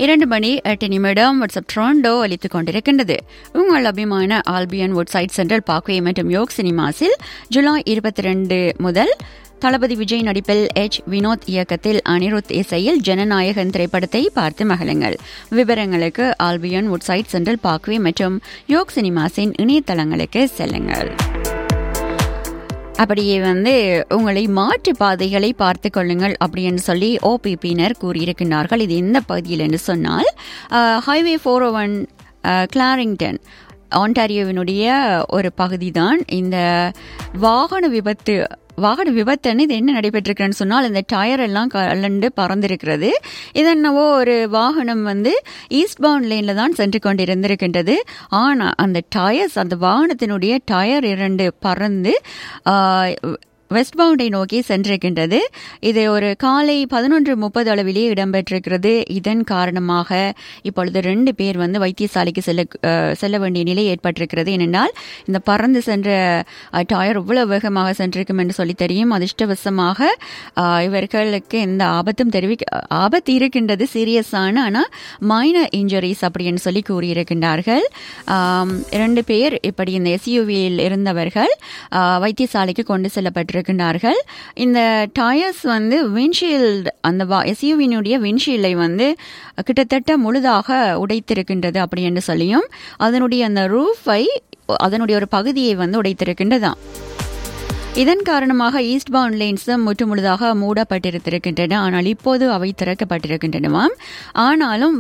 இரண்டு மணி எட்டு நிமிடம் வாட்ஸ்அப் ட்ரோண்டோ அளித்துக் கொண்டிருக்கின்றது உங்கள் அபிமான ஆல்பியன் வுட்சைட் சென்ட்ரல் பாக்வே மற்றும் யோக் சினிமாஸில் ஜூலை இருபத்தி ரெண்டு முதல் தளபதி விஜய் நடிப்பில் எச் வினோத் இயக்கத்தில் அனிருத் இசையில் ஜனநாயகன் திரைப்படத்தை பார்த்து மகிழுங்கள் விவரங்களுக்கு ஆல்பியன் வுட்சைட் சென்ட்ரல் பாக்வே மற்றும் யோக் சினிமாஸின் இணையதளங்களுக்கு செல்லுங்கள் அப்படியே வந்து உங்களை மாற்று பாதைகளை பார்த்து கொள்ளுங்கள் அப்படின்னு சொல்லி ஓபிபியினர் கூறியிருக்கிறார்கள் இது எந்த பகுதியில் என்று சொன்னால் ஹைவே ஃபோர் ஒன் கிளாரிங்டன் ஆண்டாரியோவினுடைய ஒரு பகுதி தான் இந்த வாகன விபத்து வாகன விபத்துன்னு இது என்ன நடைபெற்றிருக்குன்னு சொன்னால் இந்த டயர் எல்லாம் கலண்டு பறந்திருக்கிறது இதென்னவோ ஒரு வாகனம் வந்து ஈஸ்ட் பவுண்ட் லேனில் தான் சென்று கொண்டிருந்திருக்கின்றது ஆனால் அந்த டயர்ஸ் அந்த வாகனத்தினுடைய டயர் இரண்டு பறந்து வெஸ்ட் பவுண்டை நோக்கி சென்றிருக்கின்றது இது ஒரு காலை பதினொன்று முப்பது அளவிலே இடம்பெற்றிருக்கிறது இதன் காரணமாக இப்பொழுது ரெண்டு பேர் வந்து வைத்தியசாலைக்கு செல்ல செல்ல வேண்டிய நிலை ஏற்பட்டிருக்கிறது ஏனென்றால் இந்த பறந்து சென்ற டயர் இவ்வளவு வேகமாக சென்றிருக்கும் என்று சொல்லி தெரியும் அதிர்ஷ்டவசமாக இவர்களுக்கு எந்த ஆபத்தும் தெரிவிக்க ஆபத்து இருக்கின்றது சீரியஸான ஆனால் மைனர் இன்ஜுரிஸ் அப்படின்னு சொல்லி கூறியிருக்கின்றார்கள் இரண்டு பேர் இப்படி இந்த எஸ்யூவியில் இருந்தவர்கள் வைத்தியசாலைக்கு கொண்டு செல்லப்பட்டிருக்கிறார்கள் இருக்கின்றார்கள் இந்த டயர்ஸ் வந்து விண்ஷீல்டு அந்த எஸ்யூவினுடைய விண்ஷீல்டை வந்து கிட்டத்தட்ட முழுதாக உடைத்திருக்கின்றது அப்படி என்று சொல்லியும் அதனுடைய அந்த ரூஃபை அதனுடைய ஒரு பகுதியை வந்து உடைத்திருக்கின்றதாம் இதன் காரணமாக ஈஸ்ட் பவுண்ட் லேன்ஸ் முற்று முழுதாக மூடப்பட்டிருக்கின்றன ஆனால் இப்போது அவை திறக்கப்பட்டிருக்கின்றனவாம் ஆனாலும்